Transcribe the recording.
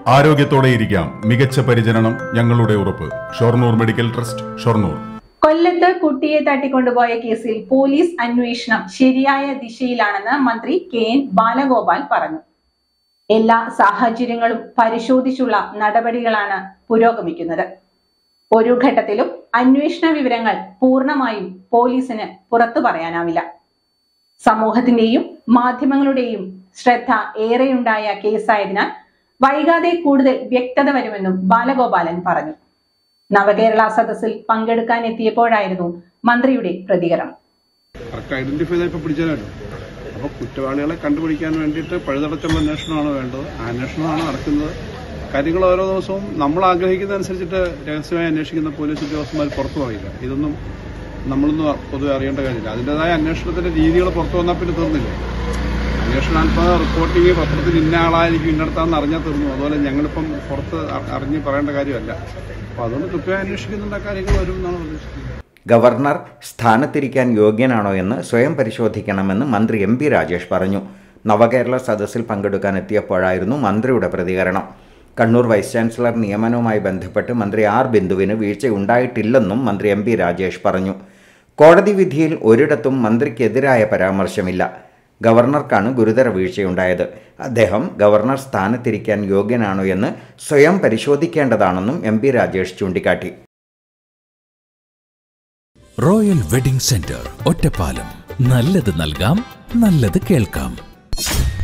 ആരോഗ്യത്തോടെ ഇരിക്കാം മികച്ച പരിചരണം ഞങ്ങളുടെ ഉറപ്പ് ഷൊർണൂർ മെഡിക്കൽ ട്രസ്റ്റ് ഷൊർണൂർ കൊല്ലത്ത് കുട്ടിയെ തട്ടിക്കൊണ്ടുപോയ കേസിൽ പോലീസ് അന്വേഷണം ശരിയായ ദിശയിലാണെന്ന് മന്ത്രി കെ എൻ ബാലഗോപാൽ പറഞ്ഞു എല്ലാ സാഹചര്യങ്ങളും പരിശോധിച്ചുള്ള നടപടികളാണ് പുരോഗമിക്കുന്നത് ഒരു ഘട്ടത്തിലും അന്വേഷണ വിവരങ്ങൾ പൂർണ്ണമായും പോലീസിന് പുറത്തു പറയാനാവില്ല സമൂഹത്തിന്റെയും മാധ്യമങ്ങളുടെയും ശ്രദ്ധ ഏറെയുണ്ടായ കേസായതിനാൽ വൈകാതെ കൂടുതൽ വ്യക്തത വരുമെന്നും ബാലഗോപാലൻ പറഞ്ഞു നവകേരള സദസ്സിൽ പങ്കെടുക്കാൻ എത്തിയപ്പോഴായിരുന്നു മന്ത്രിയുടെ പ്രതികരണം കറക്റ്റ് ഐഡന്റിഫൈ ചെയ്താൽ ഇപ്പോൾ പിടിച്ചാലോ അപ്പോൾ കുറ്റവാളികളെ കണ്ടുപിടിക്കാൻ വേണ്ടിയിട്ട് പഴുതടച്ചുള്ള അന്വേഷണമാണ് വേണ്ടത് ആ അന്വേഷണമാണ് നടക്കുന്നത് കാര്യങ്ങൾ ഓരോ ദിവസവും നമ്മൾ ആഗ്രഹിക്കുന്നതനുസരിച്ചിട്ട് രഹസ്യമായി അന്വേഷിക്കുന്ന പോലീസ് ഉദ്യോഗസ്ഥന്മാർ പുറത്തു പറയില്ല ഇതൊന്നും നമ്മളൊന്നും പൊതുവെ അറിയേണ്ട കാര്യമില്ല അതിൻ്റെതായ അന്വേഷണത്തിന്റെ രീതികൾ പുറത്തു വന്നാൽ പിന്നെ തീർന്നില്ലേ അന്വേഷണാത്മക റിപ്പോർട്ടിങ് പത്രത്തിൽ ഇന്ന ആളായിരിക്കും ഇന്നടത്താന്ന് അറിഞ്ഞാൽ തീർന്നു അതുപോലെ ഞങ്ങളിപ്പം പുറത്ത് അ- അറിഞ്ഞ് പറയേണ്ട കാര്യമല്ല അപ്പോൾ അതുകൊണ്ട് കൃത്യമായി അന്വേഷിക്കുന്നുണ്ട് ആ കാര്യങ്ങൾ വരും എന്നാണ് പ്രതീക്ഷിക്കുന്നത് ഗവർണർ സ്ഥാനത്തിരിക്കാൻ യോഗ്യനാണോ എന്ന് സ്വയം പരിശോധിക്കണമെന്ന് മന്ത്രി എം പി രാജേഷ് പറഞ്ഞു നവകേരള സദസ്സിൽ പങ്കെടുക്കാൻ എത്തിയപ്പോഴായിരുന്നു മന്ത്രിയുടെ പ്രതികരണം കണ്ണൂർ വൈസ് ചാൻസലർ നിയമനവുമായി ബന്ധപ്പെട്ട് മന്ത്രി ആർ ബിന്ദുവിന് വീഴ്ചയുണ്ടായിട്ടില്ലെന്നും മന്ത്രി എം പി രാജേഷ് പറഞ്ഞു കോടതി വിധിയിൽ ഒരിടത്തും മന്ത്രിക്കെതിരായ പരാമർശമില്ല ഗവർണർക്കാണ് ഗുരുതര വീഴ്ചയുണ്ടായത് അദ്ദേഹം ഗവർണർ സ്ഥാനത്തിരിക്കാൻ യോഗ്യനാണോ എന്ന് സ്വയം പരിശോധിക്കേണ്ടതാണെന്നും എം പി രാജേഷ് ചൂണ്ടിക്കാട്ടി റോയൽ വെഡിംഗ് സെന്റർ ഒറ്റപ്പാലം നല്ലത് നൽകാം നല്ലത് കേൾക്കാം